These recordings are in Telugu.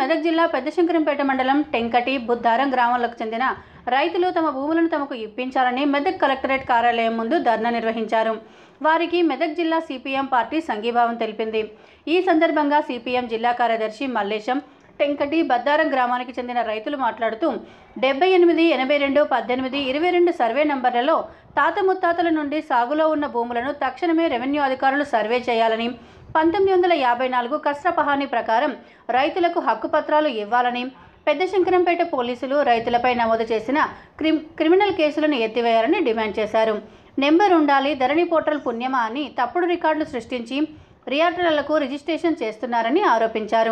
మెదక్ జిల్లా పెద్దశంకరంపేట మండలం టెంకటి బుద్దారం గ్రామాలకు చెందిన రైతులు తమ భూములను తమకు ఇప్పించాలని మెదక్ కలెక్టరేట్ కార్యాలయం ముందు ధర్నా నిర్వహించారు వారికి మెదక్ జిల్లా సిపిఎం పార్టీ సంఘీభావం తెలిపింది ఈ సందర్భంగా సిపిఎం జిల్లా కార్యదర్శి మల్లేశం టెంకటి బద్దారం గ్రామానికి చెందిన రైతులు మాట్లాడుతూ డెబ్బై ఎనిమిది ఎనభై రెండు పద్దెనిమిది ఇరవై రెండు సర్వే నంబర్లలో తాత ముత్తాతల నుండి సాగులో ఉన్న భూములను తక్షణమే రెవెన్యూ అధికారులు సర్వే చేయాలని పంతొమ్మిది వందల యాభై నాలుగు కష్టపహాని ప్రకారం రైతులకు హక్కు పత్రాలు ఇవ్వాలని పెద్ద శంకరంపేట పోలీసులు రైతులపై నమోదు చేసిన క్రిమ్ క్రిమినల్ కేసులను ఎత్తివేయాలని డిమాండ్ చేశారు నెంబర్ ఉండాలి ధరణి పోర్టల్ పుణ్యమా అని తప్పుడు రికార్డులు సృష్టించి రియాటర్లకు రిజిస్ట్రేషన్ చేస్తున్నారని ఆరోపించారు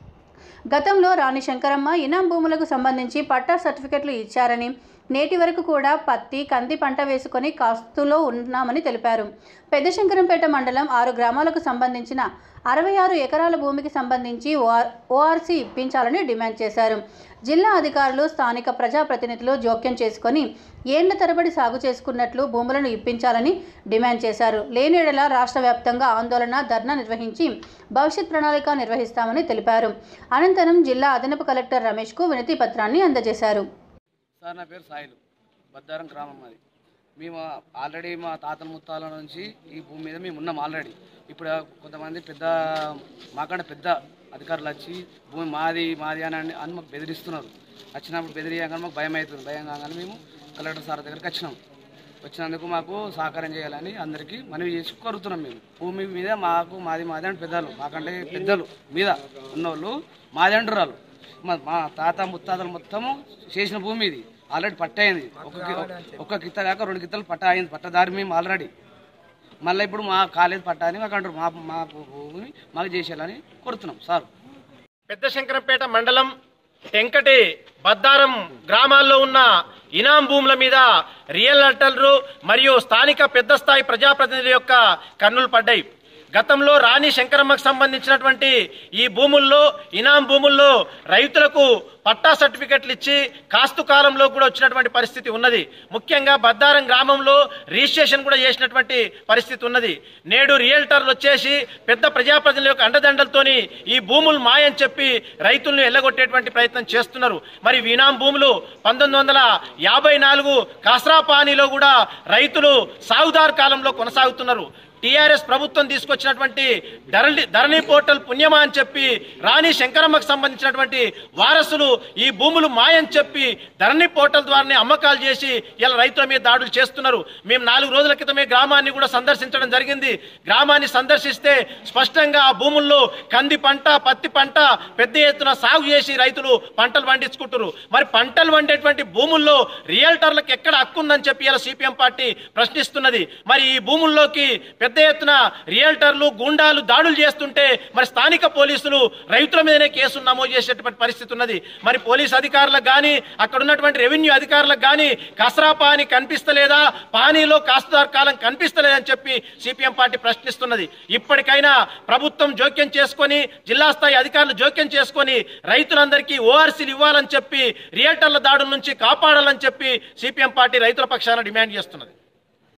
గతంలో రాణి శంకరమ్మ ఇనాం భూములకు సంబంధించి పట్టా సర్టిఫికెట్లు ఇచ్చారని నేటి వరకు కూడా పత్తి కంది పంట వేసుకొని కాస్తులో ఉన్నామని తెలిపారు పెద్ద శంకరంపేట మండలం ఆరు గ్రామాలకు సంబంధించిన అరవై ఆరు ఎకరాల భూమికి సంబంధించి ఓఆర్ ఓఆర్సీ ఇప్పించాలని డిమాండ్ చేశారు జిల్లా అధికారులు స్థానిక ప్రజాప్రతినిధులు జోక్యం చేసుకొని ఏళ్ల తరబడి సాగు చేసుకున్నట్లు భూములను ఇప్పించాలని డిమాండ్ చేశారు లేనిడల రాష్ట్ర వ్యాప్తంగా ఆందోళన ధర్నా నిర్వహించి భవిష్యత్ ప్రణాళిక నిర్వహిస్తామని తెలిపారు అనంతరం జిల్లా అదనపు కలెక్టర్ రమేష్కు వినతి పత్రాన్ని అందజేశారు సార్ నా పేరు సాయిలు బద్దారం గ్రామం అది మేము ఆల్రెడీ మా తాతల ముత్తాల నుంచి ఈ భూమి మీద మేము ఉన్నాం ఆల్రెడీ ఇప్పుడు కొంతమంది పెద్ద మాకంటే పెద్ద అధికారులు వచ్చి భూమి మాది మాది అని అని అని మాకు బెదిరిస్తున్నారు వచ్చినప్పుడు బెదిరియంగానే మాకు భయం అవుతుంది భయం కాగానే మేము కలెక్టర్ సార్ దగ్గరికి వచ్చినాం వచ్చినందుకు మాకు సహకారం చేయాలని అందరికీ మనవి చేసి కోరుతున్నాం మేము భూమి మీద మాకు మాది మాది అంటే పెద్దలు మాకంటే పెద్దలు మీద ఉన్నోళ్ళు మాది అంటున్నారు మా మా తాత ముత్తాతలు మొత్తము చేసిన భూమి ఇది ఆల్రెడీ పట్ట అయింది ఒక కి- ఒక కిత్త కాక రెండు కిత్తలు పట్ట అయింది పట్టదారి మేము ఆల్రెడీ మళ్ళీ ఇప్పుడు మా కాలేదు పట్ట అని మాకు అంటారు మా మా భూమి మాకు చేసేయాలని కోరుతున్నాం సార్ పెద్ద శంకరంపేట మండలం టెంకటి బద్దారం గ్రామాల్లో ఉన్న ఇనాం భూముల మీద రియల్ అటర్లు మరియు స్థానిక పెద్ద స్థాయి ప్రజాప్రతినిధుల యొక్క కన్నులు పడ్డాయి గతంలో రాణి శంకరమ్మకు సంబంధించినటువంటి ఈ భూముల్లో ఇనాం భూముల్లో రైతులకు పట్టా సర్టిఫికెట్లు ఇచ్చి కాస్తు కాలంలో కూడా వచ్చినటువంటి పరిస్థితి ఉన్నది ముఖ్యంగా బద్దారం గ్రామంలో రిజిస్ట్రేషన్ కూడా చేసినటువంటి పరిస్థితి ఉన్నది నేడు రియల్టర్లు వచ్చేసి పెద్ద ప్రజాప్రతినిధుల యొక్క అండదండలతోని ఈ భూములు మాయని చెప్పి రైతులను ఎల్లగొట్టేటువంటి ప్రయత్నం చేస్తున్నారు మరి వినాం భూములు పంతొమ్మిది వందల యాభై నాలుగు కాస్రాపానీలో కూడా రైతులు సాగుదారు కాలంలో కొనసాగుతున్నారు టీఆర్ఎస్ ప్రభుత్వం తీసుకొచ్చినటువంటి ధరణి ధరణి పోర్టల్ పుణ్యమా అని చెప్పి రాణి శంకరమ్మకు సంబంధించినటువంటి వారసులు ఈ భూములు మాయని చెప్పి ధరణి పోర్టల్ ద్వారానే అమ్మకాలు చేసి ఇలా రైతుల మీద దాడులు చేస్తున్నారు మేము నాలుగు రోజుల క్రితమే గ్రామాన్ని కూడా సందర్శించడం జరిగింది గ్రామాన్ని సందర్శిస్తే స్పష్టంగా ఆ భూముల్లో కంది పంట పత్తి పంట పెద్ద ఎత్తున సాగు చేసి రైతులు పంటలు పండించుకుంటారు మరి పంటలు పండేటువంటి భూముల్లో రియల్టర్లకు ఎక్కడ హక్కు ఉందని చెప్పి ఇలా సిపిఎం పార్టీ ప్రశ్నిస్తున్నది మరి ఈ భూముల్లోకి పెద్ద ఎత్తున రియల్టర్లు గుండాలు దాడులు చేస్తుంటే మరి స్థానిక పోలీసులు రైతుల మీదనే కేసులు నమోదు చేసేటువంటి పరిస్థితి ఉన్నది మరి పోలీస్ అధికారులకు కానీ అక్కడ ఉన్నటువంటి రెవెన్యూ అధికారులకు కానీ కసరా పాని కనిపిస్తలేదా పానీలో కాస్తుదారు కాలం కనిపిస్తలేదని చెప్పి సిపిఎం పార్టీ ప్రశ్నిస్తున్నది ఇప్పటికైనా ప్రభుత్వం జోక్యం చేసుకొని జిల్లా స్థాయి అధికారులు జోక్యం చేసుకొని రైతులందరికీ ఓఆర్సీలు ఇవ్వాలని చెప్పి రియల్టర్ల దాడుల నుంచి కాపాడాలని చెప్పి సిపిఎం పార్టీ రైతుల పక్షాన డిమాండ్ చేస్తున్నది